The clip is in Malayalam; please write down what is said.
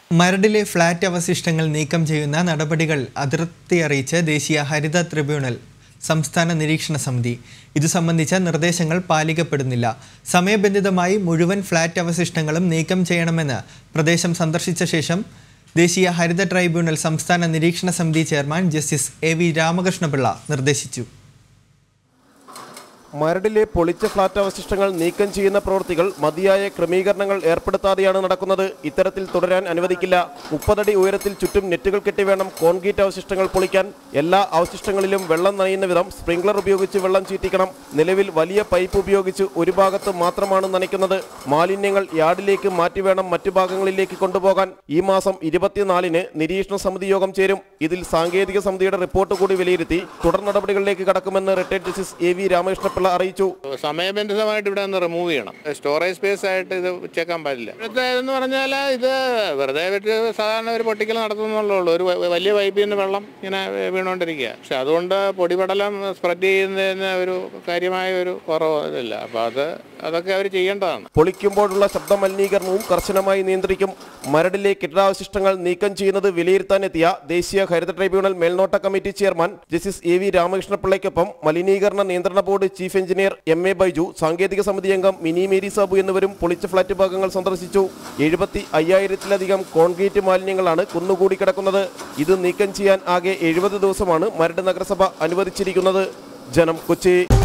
മരടിലെ ഫ്ളാറ്റ് അവശിഷ്ടങ്ങൾ നീക്കം ചെയ്യുന്ന നടപടികൾ അതിർത്തി അറിയിച്ച് ദേശീയ ഹരിത ട്രിബ്യൂണൽ സംസ്ഥാന നിരീക്ഷണ സമിതി ഇതു സംബന്ധിച്ച നിർദ്ദേശങ്ങൾ പാലിക്കപ്പെടുന്നില്ല സമയബന്ധിതമായി മുഴുവൻ ഫ്ളാറ്റ് അവശിഷ്ടങ്ങളും നീക്കം ചെയ്യണമെന്ന് പ്രദേശം സന്ദർശിച്ച ശേഷം ദേശീയ ഹരിത ട്രൈബ്യൂണൽ സംസ്ഥാന നിരീക്ഷണ സമിതി chairman justice A V Ramakrishna Pillai നിർദ്ദേശിച്ചു മരടിലെ പൊളിച്ച ഫ്ളാറ്റ് അവശിഷ്ടങ്ങൾ നീക്കം ചെയ്യുന്ന പ്രവൃത്തികൾ മതിയായ ക്രമീകരണങ്ങൾ ഏർപ്പെടുത്താതെയാണ് നടക്കുന്നത് ഇത്തരത്തിൽ തുടരാൻ അനുവദിക്കില്ല മുപ്പതടി ഉയരത്തിൽ ചുറ്റും നെറ്റുകൾ കെട്ടി വേണം കോൺക്രീറ്റ് അവശിഷ്ടങ്ങൾ പൊളിക്കാൻ എല്ലാ അവശിഷ്ടങ്ങളിലും വെള്ളം നനയുന്ന വിധം സ്പ്രിംഗ്ലർ ഉപയോഗിച്ച് വെള്ളം ചീറ്റിക്കണം നിലവിൽ വലിയ പൈപ്പ് ഉപയോഗിച്ച് ഒരു ഭാഗത്ത് മാത്രമാണ് നനയ്ക്കുന്നത് മാലിന്യങ്ങൾ യാർഡിലേക്ക് മാറ്റി വേണം മറ്റു ഭാഗങ്ങളിലേക്ക് കൊണ്ടുപോകാൻ ഈ മാസം ഇരുപത്തിനാലിന് നിരീക്ഷണ സമിതി യോഗം ചേരും ഇതിൽ സാങ്കേതിക സമിതിയുടെ റിപ്പോർട്ട് കൂടി വിലയിരുത്തി തുടർ നടപടികളിലേക്ക് കടക്കുമെന്ന് retired justice A V Ramakrishna Pillai അറിയിച്ചു സമയബന്ധിതമായിട്ട് ഇവിടെ ഒന്ന് റിമൂവ് ചെയ്യണം സ്റ്റോറേജ് സ്പേസ് ആയിട്ട് ഇത് വെച്ചേക്കാൻ പാടില്ല ഇവിടുത്തെ എന്ന് പറഞ്ഞാൽ ഇത് വെറുതെ വെച്ച് സാധാരണ ഒരു പൊട്ടിക്കൽ നടത്തുന്നുള്ളൂ ഒരു വ- വലിയ പൈപ്പിൽ നിന്ന് വെള്ളം ഇങ്ങനെ വീണുകൊണ്ടിരിക്കുക പക്ഷെ അതുകൊണ്ട് പൊടിപടലം സ്പ്രെഡ് ചെയ്യുന്നതിന് ഒരു കാര്യമായ ഒരു കുറവ് ഇതില്ല അപ്പോൾ അത് അതൊക്കെ അവർ ചെയ്യേണ്ടതാണ് പൊളിക്കുമ്പോഴുള്ള ശബ്ദ മലിനീകരണവും കർശനമായി നിയന്ത്രിക്കും മരടിലെ കെട്ടിടാവശിഷ്ടങ്ങൾ നീക്കം ചെയ്യുന്നത് വിലയിരുത്താനെത്തിയ ദേശീയ ഹരിത ട്രൈബ്യൂണൽ മേൽനോട്ട committee chairman justice A V രാമകൃഷ്ണപിള്ളയ്ക്കൊപ്പം മലിനീകരണ നിയന്ത്രണ board chief engineer M A Baiju സാങ്കേതിക സമിതി അംഗം മിനി മേരി സാബു എന്നിവരും പൊളിച്ച ഫ്ളാറ്റ് ഭാഗങ്ങൾ സന്ദർശിച്ചു എഴുപത്തി അയ്യായിരത്തിലധികം കോൺക്രീറ്റ് മാലിന്യങ്ങളാണ് കുന്നുകൂടി കിടക്കുന്നത് ഇത് നീക്കം ചെയ്യാൻ ആകെ എഴുപത് ദിവസമാണ് മരട് നഗരസഭ അനുവദിച്ചിരിക്കുന്നത് ജനം കൊച്ചി